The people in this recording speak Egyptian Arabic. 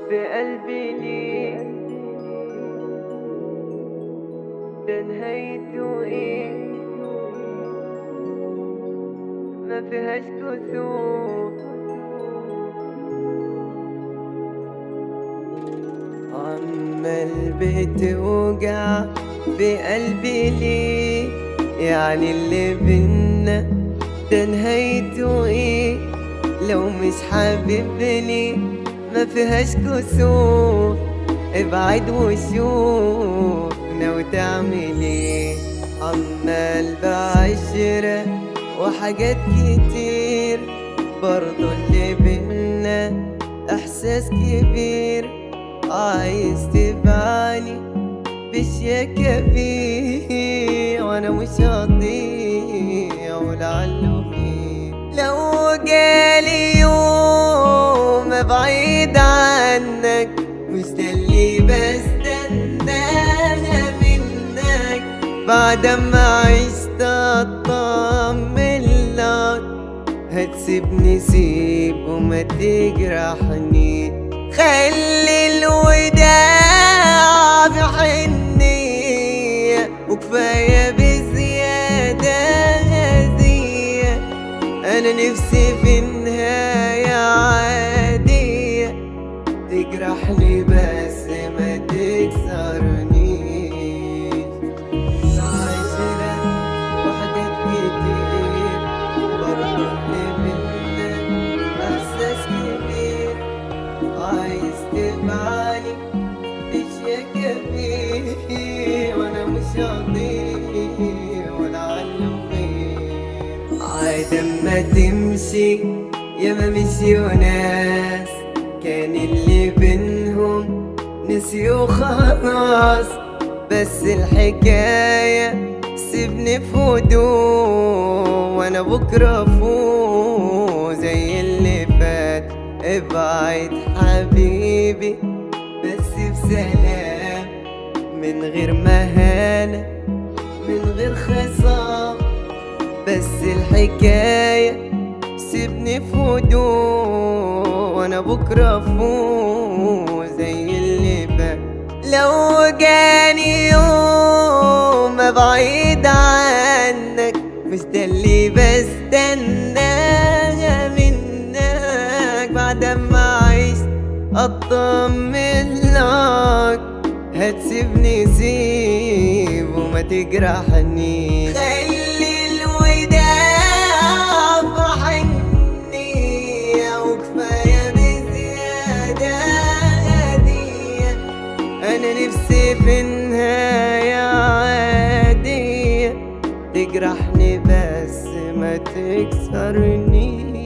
بقلبي ليه ده نهايته ايه ما فيهاش كسوف عمال بتوجع بقلبي ليه يعني اللي بينا ده نهايته ايه لو مش حاببني ما فيهاش كسوف ابعد وشوف ناوي تعمل ايه عمال بعشرة وحاجات كتير برضو اللي بينا احساس كبير عايز تبعني بشيا كبير وانا مش هضيع ولعله فيه لو جالي يوم بعيد عنك مش ده اللي بستناها منك بعد ما عشت اطمن لك هتسيبني سيب وما تجرحني خلي الوداع في حنية وكفاية بزيادة هدية أنا نفسي في النهاية عادية تجرحني بس ما تكسرنيش عشرة وحاجات كتير برضو اللي بينا إحساس كبير عايز تبعني اشياء كبير وانا مش هضيع ولعله خير عاد اما تمشي يا ما مشيوا ناس كان اللي بينهم نسيوا خلاص بس الحكاية سيبني في هدوء وانا بكرة فوق زي اللي فات ابعد حبيبي بس بسلام من غير مهانة من غير خصام بس الحكاية سيبني في هدوء وانا بكرة فوق زي اللي فات لو جاني يوم بعيد عنك مش ده اللي بستناها منك بعد ما عشت اطمن لك هتسيبني سيب وما تجرحني خلي الوداع في حنية وكفاية بزيادة هدية أنا نفسي في النهاية عادية تجرحني بس ما تكسرني